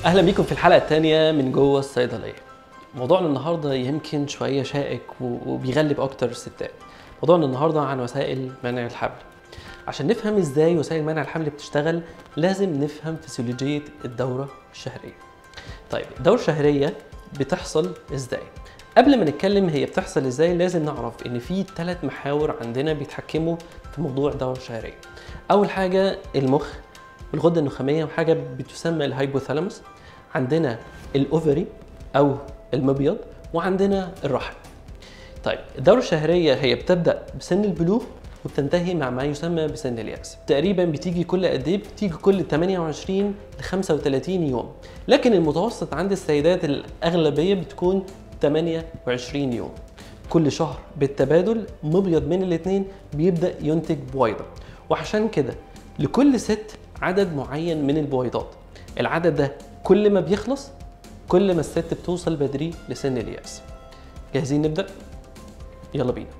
اهلا بيكم في الحلقه الثانيه من جوه الصيدليه موضوعنا النهارده يمكن شويه شائك و- وبيغلب اكتر الستات موضوعنا النهارده عن وسائل منع الحمل عشان نفهم ازاي وسائل منع الحمل بتشتغل لازم نفهم فسيولوجيه الدوره الشهريه طيب الدوره الشهريه بتحصل ازاي قبل ما نتكلم هي بتحصل ازاي لازم نعرف ان في ثلاث محاور عندنا بيتحكموا في موضوع الدوره الشهريه اول حاجه المخ الغده النخاميه وحاجه بتسمى الهايبوثالاموس عندنا الاوفري او المبيض وعندنا الرحم طيب الدوره الشهريه هي بتبدا بسن البلوغ وبتنتهي مع ما يسمى بسن اليأس تقريبا بتيجي كل قد ايه بتيجي كل 28 ل 35 يوم لكن المتوسط عند السيدات الاغلبيه بتكون 28 يوم كل شهر بالتبادل مبيض من الاثنين بيبدا ينتج بويضه وعشان كده لكل ست عدد معين من البويضات العدد ده كل ما بيخلص كل ما الست بتوصل بدري لسن اليأس جاهزين نبدأ؟ يلا بينا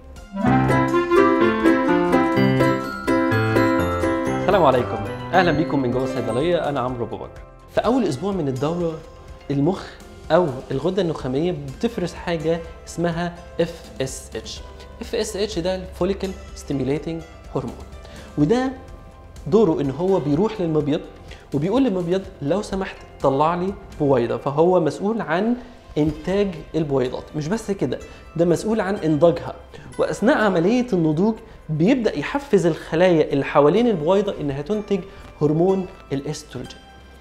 السلام عليكم اهلا بيكم من جوه الصيدليه انا عمرو ابو بكر في اول اسبوع من الدوره المخ او الغده النخاميه بتفرز حاجه اسمها FSH FSH ده الفوليكل ستيميوليتنج هرمون وده دوره ان هو بيروح للمبيض وبيقول للمبيض لو سمحت طلع لي بويضه فهو مسؤول عن انتاج البويضات مش بس كده ده مسؤول عن انضاجها واثناء عمليه النضوج بيبدا يحفز الخلايا اللي حوالين البويضه انها تنتج هرمون الاستروجين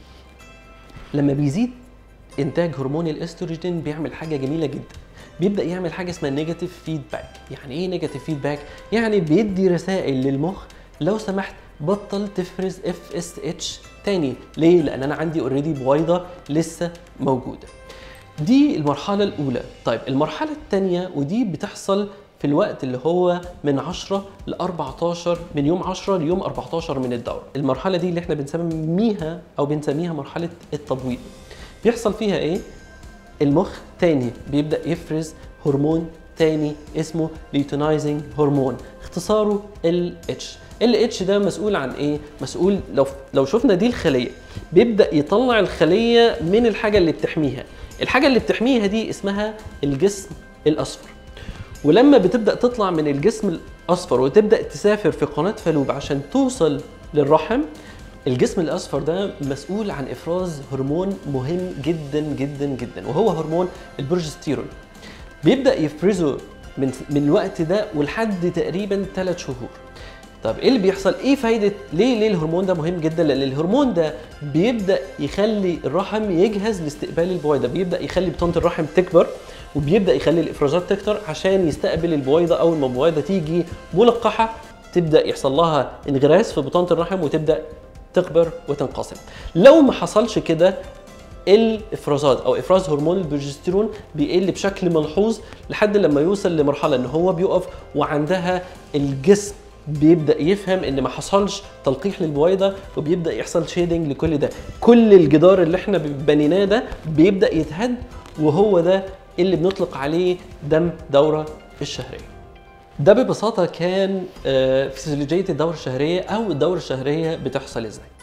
لما بيزيد انتاج هرمون الاستروجين بيعمل حاجه جميله جدا بيبدا يعمل حاجه اسمها نيجاتيف فيدباك يعني ايه نيجاتيف فيدباك يعني بيدي رسائل للمخ لو سمحت بطل تفرز اف اس اتش تاني ليه لان انا عندي اوريدي بويضه لسه موجوده دي المرحله الاولى طيب المرحله الثانيه ودي بتحصل في الوقت اللي هو من 10 ل 14 من يوم 10 ليوم 14 من الدوره المرحله دي اللي احنا بنسميها او بنسميها مرحله التبويض بيحصل فيها ايه المخ تاني بيبدا يفرز هرمون تاني اسمه ليوتينايزنج هرمون اختصاره ال اتش ال اتش ده مسؤول عن ايه مسؤول لو لو شفنا دي الخليه بيبدا يطلع الخليه من الحاجه اللي بتحميها الحاجه اللي بتحميها دي اسمها الجسم الاصفر ولما بتبدا تطلع من الجسم الاصفر وتبدا تسافر في قناه فالوب عشان توصل للرحم الجسم الاصفر ده مسؤول عن افراز هرمون مهم جدا جدا جدا وهو هرمون البروجستيرون بيبدا يفرزه من من الوقت ده ولحد تقريبا 3 شهور طب ايه اللي بيحصل ايه فايده ليه ليه الهرمون ده مهم جدا لان الهرمون ده بيبدا يخلي الرحم يجهز لاستقبال البويضه بيبدا يخلي بطانه الرحم تكبر وبيبدا يخلي الافرازات تكتر عشان يستقبل البويضه اول ما البويضه تيجي ملقحه تبدا يحصل لها انغراس في بطانه الرحم وتبدا تكبر وتنقسم لو ما حصلش كده الافرازات او افراز هرمون البروجستيرون بيقل بشكل ملحوظ لحد لما يوصل لمرحله ان هو بيقف وعندها الجسم بيبدا يفهم ان ما حصلش تلقيح للبويضه وبيبدا يحصل شيدنج لكل ده كل الجدار اللي احنا بنيناه ده بيبدا يتهد وهو ده اللي بنطلق عليه دم دوره الشهريه ده ببساطه كان آه، فسيولوجيه الدوره الشهريه او الدوره الشهريه بتحصل ازاي